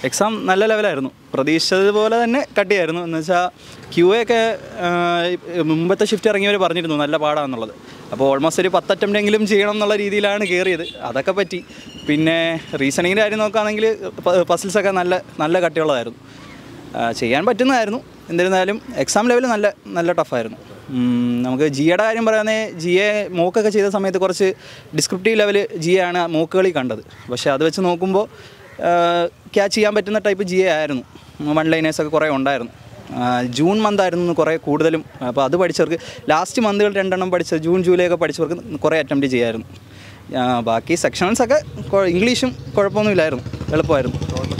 Exam നല്ല ലെവലായിരുന്നു പ്രതീക്ഷിച്ചതുപോലെ തന്നെ കട്ടിയായിരുന്നു എന്ന് വെച്ചാൽ ക്യു എ ഒക്കെ ആ, മുമ്പത്തെ ഷിഫ്റ്റ് ഇറങ്ങിയവർ പറഞ്ഞിരുന്നു നല്ല പാടാന്നുള്ളത് അപ്പോൾ ഓൾമോസ്റ്റ് ഒരു പത്ത് attempt എങ്കിലും ചെയ്യണം എന്നുള്ള രീതിയിലാണ് കയറിയത് അതൊക്കെ പറ്റി പിന്നെ റീസണിങ്ങിൻ്റെ കാര്യം നോക്കുകയാണെങ്കിൽ പസിൽസൊക്കെ നല്ല നല്ല കട്ടിയുള്ളതായിരുന്നു ആ, ചെയ്യാൻ പറ്റുന്നതായിരുന്നു എന്നിരുന്നാലും എക്സാം ലെവൽ നല്ല നല്ല ടഫായിരുന്നു ഉം, നമുക്ക് ജിയുടെ കാര്യം പറയുകയാണെങ്കിൽ ജിയെ മോക്കൊക്കെ ചെയ്ത സമയത്ത് കുറച്ച് ഡിസ്ക്രിപ്റ്റീവ് ലെവൽ ജിയാണ് മോക്കുകളിൽ കണ്ടത് പക്ഷേ അത് വെച്ച് നോക്കുമ്പോൾ ക്യാച്ച് ചെയ്യാൻ പറ്റുന്ന ടൈപ്പ് ജി എ ആയിരുന്നു വൺ ലൈനേഴ്സൊക്കെ കുറേ ഉണ്ടായിരുന്നു ആ, ജൂൺ മന്ത് ആയിരുന്നു കുറേ കൂടുതലും അപ്പോൾ അത് പഠിച്ചവർക്ക് ലാസ്റ്റ് മന്തുകൾ രണ്ടെണ്ണം പഠിച്ച ജൂൺ ജൂലൈ ഒക്കെ പഠിച്ചവർക്ക് കുറേ അറ്റംപ്റ്റ് ചെയ്യായിരുന്നു ആ, ബാക്കി സെക്ഷൻസൊക്കെ ഇംഗ്ലീഷും കുഴപ്പമൊന്നുമില്ലായിരുന്നു എളുപ്പമായിരുന്നു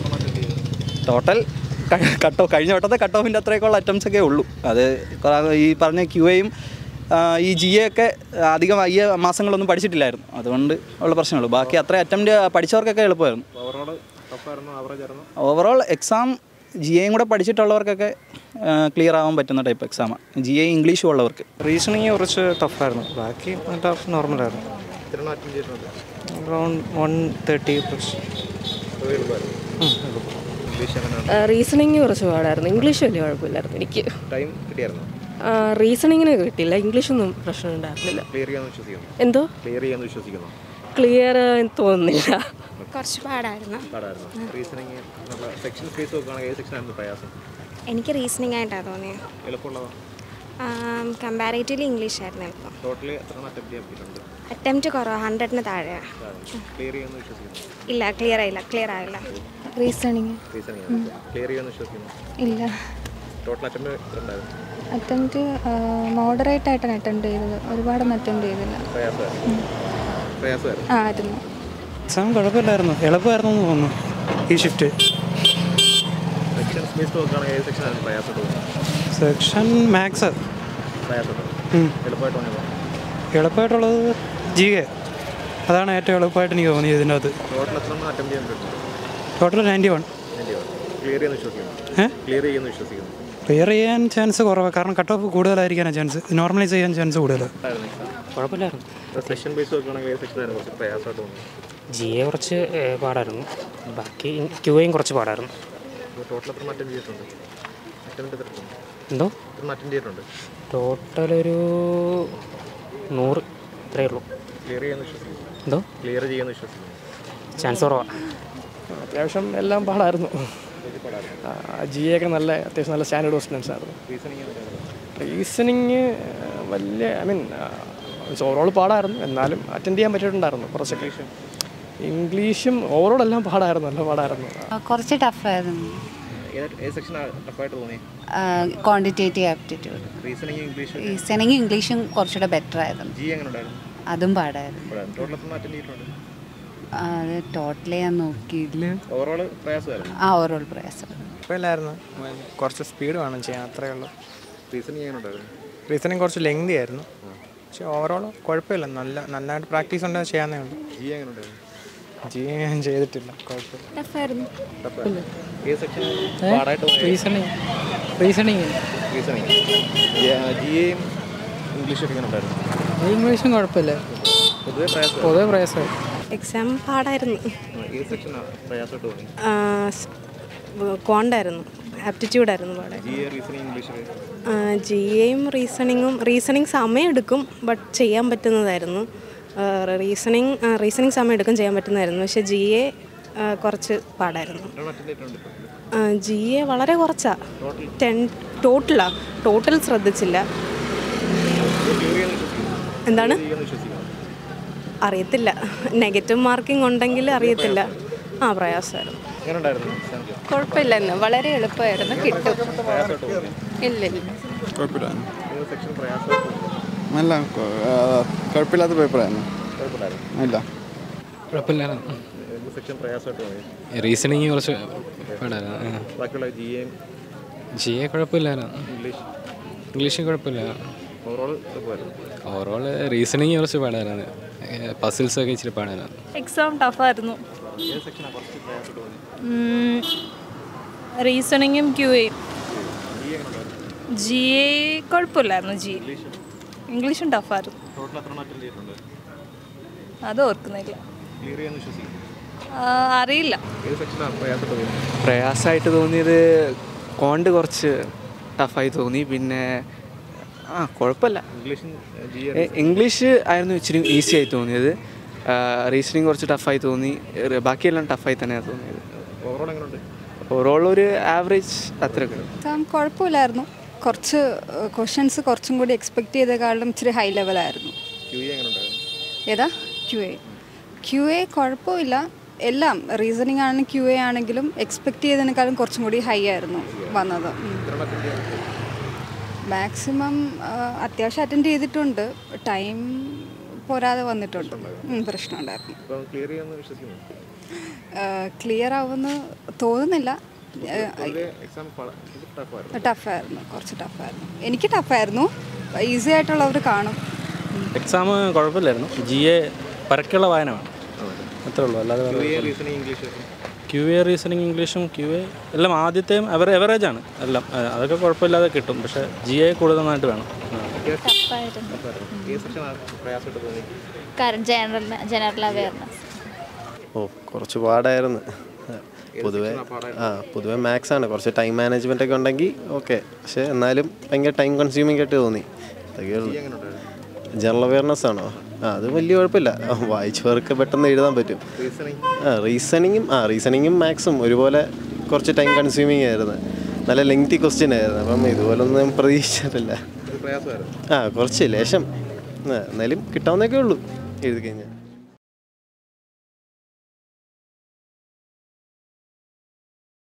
ടോട്ടൽ കട്ട് ഓഫ് കഴിഞ്ഞ വട്ടത്തെ കട്ട് ഓഫിൻ്റെ അത്രയൊക്കെയുള്ള അറ്റംപ്റ്റ്സ് ഒക്കെ ഉള്ളൂ അത് കുറേ ഈ പറഞ്ഞ ക്യു എയും ഈ ജി എ ഒക്കെ അധികം ഈ മാസങ്ങളൊന്നും പഠിച്ചിട്ടില്ലായിരുന്നു അതുകൊണ്ട് ഉള്ള പ്രശ്നമുള്ളൂ ബാക്കി അത്ര അറ്റംപ്റ്റ് പഠിച്ചവർക്കൊക്കെ എളുപ്പമായിരുന്നു ഓവറോൾ ടഫായിരുന്നു ആവറേജ് ആയിരുന്നു ഓവറോൾ എക്സാം ജി എയും കൂടെ പഠിച്ചിട്ടുള്ളവർക്കൊക്കെ ക്ലിയർ ആവാൻ പറ്റുന്ന ടൈപ്പ് എക്സാമാണ് ജി എ ഇംഗ്ലീഷും ഉള്ളവർക്ക് റീസണിങ് കുറച്ച് ടഫായിരുന്നു ബാക്കി ടഫ് നോർമലായിരുന്നു എത്ര അറ്റൻഡ് ചെയ്തിട്ടുണ്ട് അറൗണ്ട് വൺ തേർട്ടി പ്ലസ് അത് എളുപ്പമായിരുന്നു ഇംഗ്ലീഷ് എങ്ങനെയാണ് റീസണിങ് കുറച്ച് പാടായിരുന്നു ഇംഗ്ലീഷ് വലിയ കുഴപ്പമില്ലായിരുന്നു എനിക്ക് ടൈം കിട്ടിയായിരുന്നു റീസണിങ്ങിന് കിട്ടിയില്ല ഇംഗ്ലീഷൊന്നും പ്രശ്നം ഉണ്ടായിരുന്നില്ല ക്ലിയർ ചെയ്യാമെന്ന് വിശ്വസിക്കുന്നു എന്തോ ക്ലിയർ ചെയ്യാമെന്ന് വിശ്വസിക്കുന്നു ക്ലിയർ തോന്നുന്നില്ല കുറച്ച് പാടായിരുന്നു പാടായിരുന്നു റീസണിങ് നല്ല സെക്ഷൻ സ്പേസ് നോക്കുകയാണെങ്കിൽ ഏത് സെക്ഷനായിരുന്നു പ്രയാസം എനിക്ക് റീസണിങ് ആയിട്ടാണ് തോന്നിയത് എളുപ്പമുള്ളതോ കമ്പാരേറ്റീവ്ലി ഇംഗ്ലീഷ് ആയിരുന്നു എളുപ്പം ടോട്ടലി എത്ര അറ്റംപ്റ്റ് ചെയ്യാൻ പറ്റിയിട്ടുണ്ട് അറ്റംപ്റ്റ് കുറവ് ഹൺഡ്രഡിന് താഴെയാണ് ക്ലിയർ ചെയ്യാമെന്ന് വിശ്വസിക്കുന്നു ഇല്ല ക്ലിയർ ആയില്ല ക്ലിയർ ആയില്ല റീസണിങ് റീസണിങ് ക്ലിയർ ചെയ്യാമെന്ന് വിശ്വസിക്കുന്നു ഇല്ല ടോട്ടൽ അറ്റംപ്റ്റ് എത്ര ഉണ്ടായിരുന്നു അറ്റംപ്റ്റ് മോഡറേറ്റ് ആയിട്ടാണ് അറ്റൻഡ് ചെയ്തത് ഒരുപാടൊന്നും അറ്റൻഡ് ചെയ്തില്ല പ്രയാസമായിരുന്നു പ്രയാസമായിരുന്നു ആ ആയിരുന്നു എക്സാം കുഴപ്പമില്ലായിരുന്നു എളുപ്പമായിരുന്നു എന്ന് തോന്നുന്നു ഈ ഷിഫ്റ്റ് സെക്ഷൻ സ്പേസ് നോക്കുകയാണെങ്കിൽ ഏത് സെക്ഷനായിരുന്നു പ്രയാസം തോന്നുന്നത് സെക്ഷൻ മാത്സ് പ്രയാസം എളുപ്പമായിട്ട് തോന്നിയത് എളുപ്പമായിട്ടുള്ളത് ജി കെ അതാണ് ഏറ്റവും എളുപ്പമായിട്ട് എനിക്ക് തോന്നിയത് ഇതിൻ്റെ അകത്ത് ടോട്ടൽ എത്ര അറ്റംപ്റ്റ് ചെയ്യാൻ പറ്റും ടോട്ടൽ നയൻറ്റി വൺ ക്ലിയർ ചെയ്യുമെന്ന് വിശ്വസിക്കുന്നു ഏ ക്ലിയർ ചെയ്യുമെന്ന് വിശ്വസിക്കുന്നു ക്ലിയർ ചെയ്യാൻ ചാൻസ് കുറവാണ് കാരണം കട്ട് ഓഫ് കൂടുതലായിരിക്കാനാണ് ചാൻസ് നോർമലൈസ് ചെയ്യാൻ ചാൻസ് കൂടുതലാണ് കുഴപ്പമില്ലായിരുന്നു സെക്ഷൻ ബേസ് നോക്കുകയാണെങ്കിൽ ഏത് സെക്ഷനായിരുന്നു കുറച്ച് പ്രയാസമായിട്ട് തോന്നുന്നത് ജി എ കുറച്ച് ഏഹ്, പാടായിരുന്നു ബാക്കി ക്യു എയും കുറച്ച് പാടായിരുന്നു ടോട്ടൽ എത്ര അറ്റൻഡ് ചെയ്തിട്ടുണ്ട് അറ്റംപ്റ്റ് എത്ര ഉണ്ട്? എന്തോ എത്ര അറ്റൻഡ് ചെയ്തിട്ടുണ്ട് ടോട്ടൽ ഒരു നൂറ് ഇത്രയേ ഉള്ളൂ ക്ലിയർ ചെയ്യാമെന്ന് വിശ്വസിക്കുന്നു എന്തോ ക്ലിയർ ചെയ്യാമെന്ന് വിശ്വസിക്കുന്നു ചാൻസ് കുറവാണ് അത്യാവശ്യം എല്ലാം പാടായിരുന്നു ജി ഒക്കെ നല്ല അത്യാവശ്യം നല്ല സ്റ്റാൻഡേർഡ് ക്വസ്റ്റ്യൻസ് ആയിരുന്നു റീസണിങ് വലിയ ഐ മീൻ ഓവറോൾ പാടായിരുന്നു എന്നാലും അറ്റൻഡ് ചെയ്യാൻ പറ്റിയിട്ടുണ്ടായിരുന്നു കുറച്ചൊക്കെ ഇംഗ്ലീഷും ഓവറോൾ എല്ലാം പാടായിരുന്നു നല്ല പാടായിരുന്നു കുറച്ച് ടഫായിരുന്നു ഏത് ഏത് സെക്ഷൻ ടഫായിട്ട് തോന്നി quantitative aptitude reasoning English reasoning ഇംഗ്ലീഷും കുറച്ചുകൂടെ ബെറ്റർ ആയിരുന്നു ജി എങ്ങനെ ഉണ്ടായിരുന്നു അതും പാടായിരുന്നു ടോട്ടൽ എത്ര അറ്റൻഡ് ചെയ്തിട്ടുണ്ട് അത് ടോട്ടലി ഞാൻ നോക്കിയില്ല ഓവറോൾ പ്രയാസമായിരുന്നു ആ ഓവറോൾ പ്രയാസം കുഴപ്പമില്ലായിരുന്നു കുറച്ച് സ്പീഡ് വേണം ചെയ്യാൻ അത്രയേ ഉള്ളൂ റീസണിങ് എങ്ങനെ ഉണ്ടായിരുന്നു റീസണിങ് കുറച്ച് ലെങ്തി ആയിരുന്നു പക്ഷേ ഓവറോൾ കുഴപ്പമില്ല നല്ല നന്നായിട്ട് പ്രാക്ടീസ് ഉണ്ടെങ്കിൽ ചെയ്യാന്നേ ഉള്ളൂ ജി എങ്ങനെ ഉണ്ടായിരുന്നു ജി ഞാൻ ചെയ്തിട്ടില്ല കുഴപ്പമില്ല ടഫായിരുന്നു ഏത് സെക്ഷൻ പാടായിട്ട് തോന്നി റീസണിങ് റീസണിങ് റീസണിങ് ജി എയും ഇംഗ്ലീഷൊക്കെ എങ്ങനെ ഉണ്ടായിരുന്നു ഇംഗ്ലീഷും കുഴപ്പമില്ല പൊതുവെ പ്രയാസം പൊതുവെ പ്രയാസമായി എക്സാം പാടായിരുന്നു ഏത് സെക്ഷൻ പ്രയാസമായിട്ട് തോന്നി ക്വാണ്ടായിരുന്നു ആപ്റ്റിറ്റ്യൂഡായിരുന്നു പാടാൻ G A reasoning English G എയും റീസണിങ്ങും റീസണിങ് സമയം എടുക്കും ബട്ട് ചെയ്യാൻ പറ്റുന്നതായിരുന്നു റീസണിങ് റീസണിങ് സമയം എടുക്കും ചെയ്യാൻ പറ്റുന്നതായിരുന്നു പക്ഷേ ജി എ കുറച്ച് പാടായിരുന്നു അറ്റൻഡ് ചെയ്തിട്ടുണ്ട് ജി എ വളരെ കുറച്ചാ ടെൻ ടോട്ടലാ ടോട്ടൽ ശ്രദ്ധിച്ചില്ല എന്താണ് അറിയത്തില്ല നെഗറ്റീവ് മാർക്കിംഗ് ഉണ്ടെങ്കിൽ അറിയത്തില്ല ആ പ്രയാസമായിരുന്നു എങ്ങനെ ഉണ്ടായിരുന്നു എക്സാം കുഴപ്പമില്ലായിരുന്നു വളരെ എളുപ്പമായിരുന്നു കിട്ടും പ്രയാസമായിട്ട് തോന്നി ഇല്ല ഇല്ല കുഴപ്പമില്ല ഏത് സെക്ഷൻ പ്രയാസമായിട്ട് തോന്നി നല്ല കുഴപ്പമില്ലാത്ത പേപ്പറായിരുന്നു കുഴപ്പമില്ലായിരുന്നു ഇല്ല കുഴപ്പമില്ലായിരുന്നു ഏത് സെക്ഷൻ പ്രയാസമായിട്ട് തോന്നി റീസണിങ് കുറച്ച് പാടായിരുന്നു ബാക്കിയുള്ള ജി എയും ജി എ കുഴപ്പമില്ലായിരുന്നു ഇംഗ്ലീഷ് ഇംഗ്ലീഷ് കുഴപ്പമില്ല ഓവറോൾ എളുപ്പമായിരുന്നു ഓവറോൾ റീസണിങ് കുറച്ച് പാടായിരുന്നു പസിൽസ് ഒക്കെ ഇച്ചിരി പാടായിരുന്നു എക്സാം ടഫായിരുന്നു ഏത് സെക്ഷനാണ് കുറച്ച് പ്രയാസമായിട്ട് തോന്നി റീസണിങ്ങും ക്യു എയും ജി എങ്ങനെ ഉണ്ടായിരുന്നു ജി എ കുഴപ്പമില്ലായിരുന്നു ജി ഇംഗ്ലീഷും ടഫായിരുന്നു ടോട്ടൽ എത്ര അറ്റൻഡ് ചെയ്തിട്ടുണ്ട് അത് ഓർക്കുന്നില്ല ക്ലിയർ ചെയ്യാന്ന് വിശ്വസിക്കുന്നു അറിയില്ല ഏത് സെക്ഷനാണ് പ്രയാസമായിട്ട് തോന്നിയത് പ്രയാസമായിട്ട് തോന്നിയത് കോണ്ട് കുറച്ച് ടഫായി തോന്നി പിന്നെ ആ കുഴപ്പമില്ല ഇംഗ്ലീഷും ജി എ- ഇംഗ്ലീഷ് ആയിരുന്നു ഇച്ചിരി ഈസി ആയി തോന്നിയത് റീസണിങ് കുറച്ച് ടഫായി തോന്നി റ് ബാക്കിയെല്ലാം ടഫായി തന്നെയാണ് തോന്നിയത് ഓവറോൾ എങ്ങനെയുണ്ട് ഓവറോൾ ഒരു ആവറേജ് അത്രയൊക്കെ എക്സാം കുഴപ്പമില്ലായിരുന്നു കുറച്ച് ക്വസ്റ്റ്യൻസ് കുറച്ചും കൂടി എക്സ്പെക്ട് ചെയ്തേക്കാളും ഇച്ചിരി ഹൈ ലെവലായിരുന്നു ക്യൂ എങ്ങനെ ഉണ്ടായിരുന്നു ഏതാ ക്യു എ ക്യു എ കുഴപ്പമില്ല എല്ലാം റീസണിങ് ആണെങ്കിലും ക്യു എ ആണെങ്കിലും എക്സ്പെക്ട് ചെയ്തതിനേക്കാളും കുറച്ചും കൂടി ഹൈ ആയിരുന്നു വന്നത് മാക്സിമം അത്യാവശ്യം അറ്റൻഡ് ചെയ്തിട്ടുണ്ട് ടൈം പോരാതെ വന്നിട്ടുണ്ട് ഉം, പ്രശ്നമുണ്ടായിരുന്നു ഇപ്പം ക്ലിയർ ചെയ്യാമെന്ന് വിശ്വസിക്കുന്നു ക്ലിയർ ആവുമെന്ന് തോന്നുന്നില്ല പൊതുവെ എക്സാം ടഫായിരുന്നു ടഫായിരുന്നു കുറച്ച് ടഫായിരുന്നു എനിക്ക് ടഫായിരുന്നു ഈസി ആയിട്ടുള്ളവർ കാണും എക്സാം കുഴപ്പമില്ലായിരുന്നു ജി എ പരക്കെയുള്ള വായന വേണം അത്രേ ഉള്ളൂ അല്ലാതെ ക്യൂ എ വേറെ reasoning English Q A reasoning ഇംഗ്ലീഷും ക്യു എ എല്ലാം ആദ്യത്തെയും അവർ എവറേജ് ആണ് എല്ലാം ആ, അതൊക്കെ കുഴപ്പമില്ലാതെ കിട്ടും പക്ഷേ ജി എ കൂടുതൽ നന്നായിട്ട് വേണം ആ. ടഫായിരുന്നു ഏത് സെക്ഷനാണ് പ്രയാസമായിട്ട് തോന്നി കാരണം ജനറൽ ജനറൽ അവയർനെസ് ഓ കുറച്ച് പാടായിരുന്നു പൊതുവെ ആ പൊതുവെ മാത്സ് ആണ് കുറച്ച് ടൈം മാനേജ്മെൻ്റ് ഒക്കെ ഉണ്ടെങ്കിൽ ഓക്കെ പക്ഷേ എന്നാലും ഭയങ്കര ടൈം കൺസ്യൂമിംഗ് ആയിട്ട് തോന്നി അതൊക്കെയുള്ളൂ ജനറൽ അവയർനെസ് ആണോ ആ അത് വലിയ കുഴപ്പമില്ല വായിച്ചവർക്ക് പെട്ടെന്ന് എഴുതാൻ പറ്റും റീസണിങ് ആ റീസണിങ്ങും ആ റീസണിങ്ങും മാത്സും ഒരുപോലെ കുറച്ച് ടൈം കൺസ്യൂമിങ് ആയിരുന്നു നല്ല ലെങ്തി ക്വസ്റ്റ്യൻ ആയിരുന്നു അപ്പം ഇതുപോലൊന്നും പ്രതീക്ഷിച്ചിട്ടില്ല ഇത് പ്രയാസമായിരുന്നു ആ കുറച്ച് ലേശം ആ, എന്നാലും കിട്ടാവുന്നൊക്കെ ഉള്ളൂ എഴുതി കഴിഞ്ഞാൽ